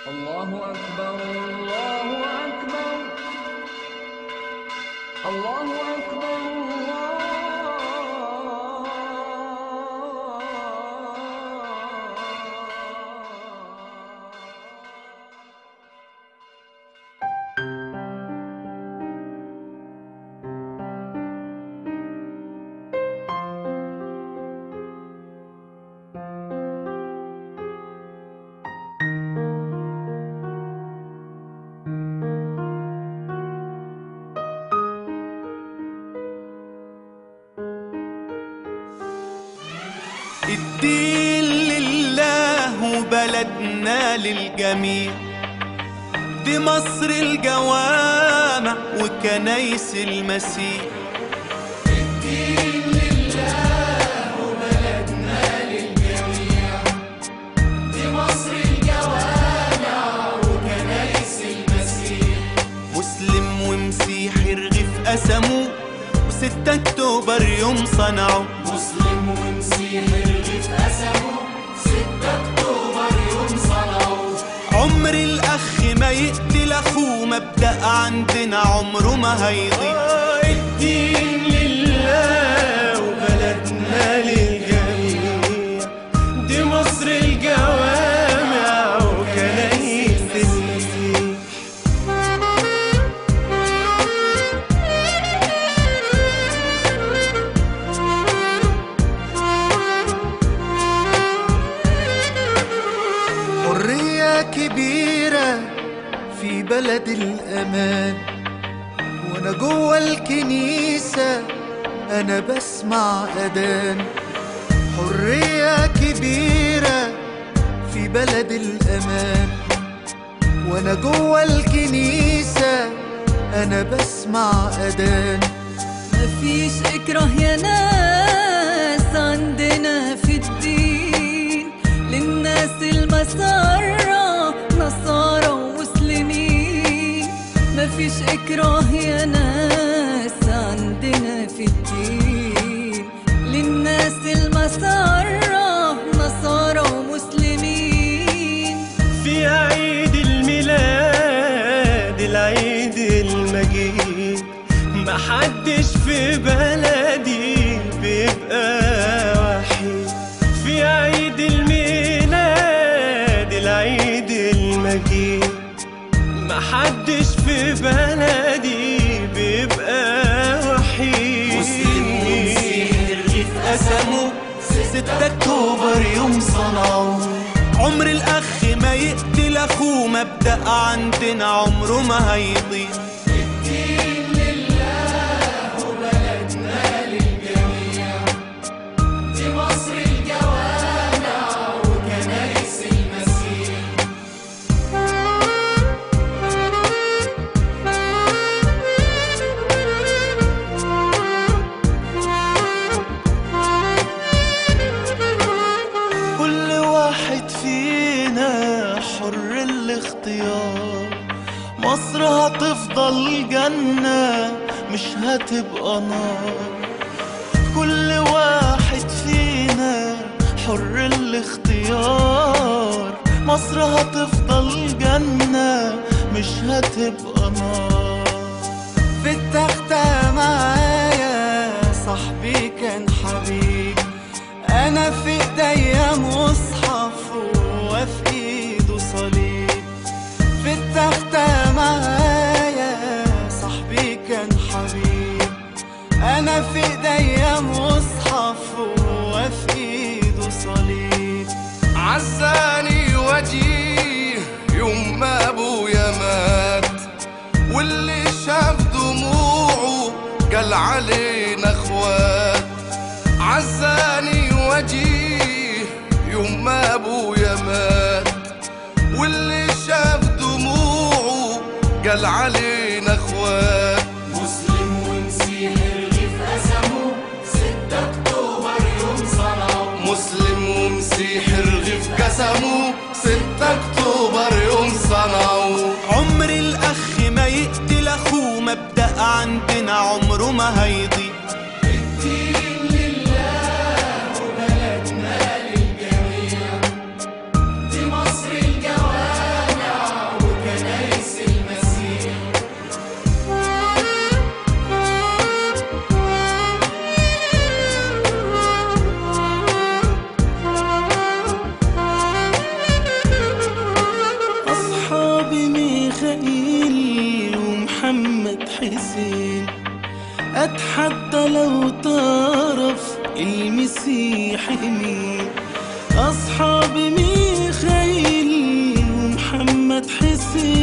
الله أكبر الله أكبر الله أكبر الله الدين لله وبلدنا للجميع دي مصر الجوامع وكنايس المسيح مسلم ومسيحي رغيف قسموه وستة اكتوبر يوم صنعوا مسلم ومسيحي رغيف قسموا ستة أكتوبر يوم صنعوا عمر الاخ ما يقتل اخوه مبدأ عندنا عمره ما هيضيع الدين لله وبلدنا للجميع دي مصر الجوامع وكنايس المسيح حرية كبيرة في بلد الأمان وأنا جوه الكنيسة أنا بسمع أذان حرية كبيرة في بلد الأمان وأنا جوه الكنيسة أنا بسمع أذان مفيش إكراه يا ناس عندنا في الدين للناس المسارة نصارى ومسلمين مفيش إكراه يا ناس عندنا في الدين للناس المسارة نصارى ومسلمين في عيد الميلاد العيد المجيد محدش في بلدي بيبقى وحيد في عيد الميلاد العيد المجيد محدش في بلدي بيبقى وحيد مسلم ومسيحي رغيف قسموا ستة اكتوبر يوم صنعوا عمر الاخ ما يقتل اخوه مبدأ عندنا عمره ما هيضيع دي مصر الجوامع وكنايس المسيح كل واحد فينا حر الاختيار مصر هتفضل جنة مش هتبقى نار كل واحد فينا حر الاختيار مصر هتفضل جنة مش هتبقى نار في التختة معايا صاحبي كان حبيب انا في ايديا مصحف وفي ايده صليب في التختة معايا صاحبي كان حبيب انا في ايديا مصحف وفي ايده صليب عزاني وجيه يوم ما ابويا مات واللي شاف دموعه قال علينا اخوات عزاني وجيه يوم ما ابويا مات واللي شاف دموعه قال علينا اخوات مسلم ومسيحي رغيف قسموا ستة أكتوبر يوم صنعوا مسلم ومسيحي رغيف قسموا ستة اكتوبر يوم صنعوا عمر الاخ ما يقتل اخوه مبدأ عندنا عمره ما هيضيع الدين لله وبلدنا للجميع دي مصر الجوامع اتحدى لو تعرف المسيح مين اصحاب ميخائيل ومحمد حسين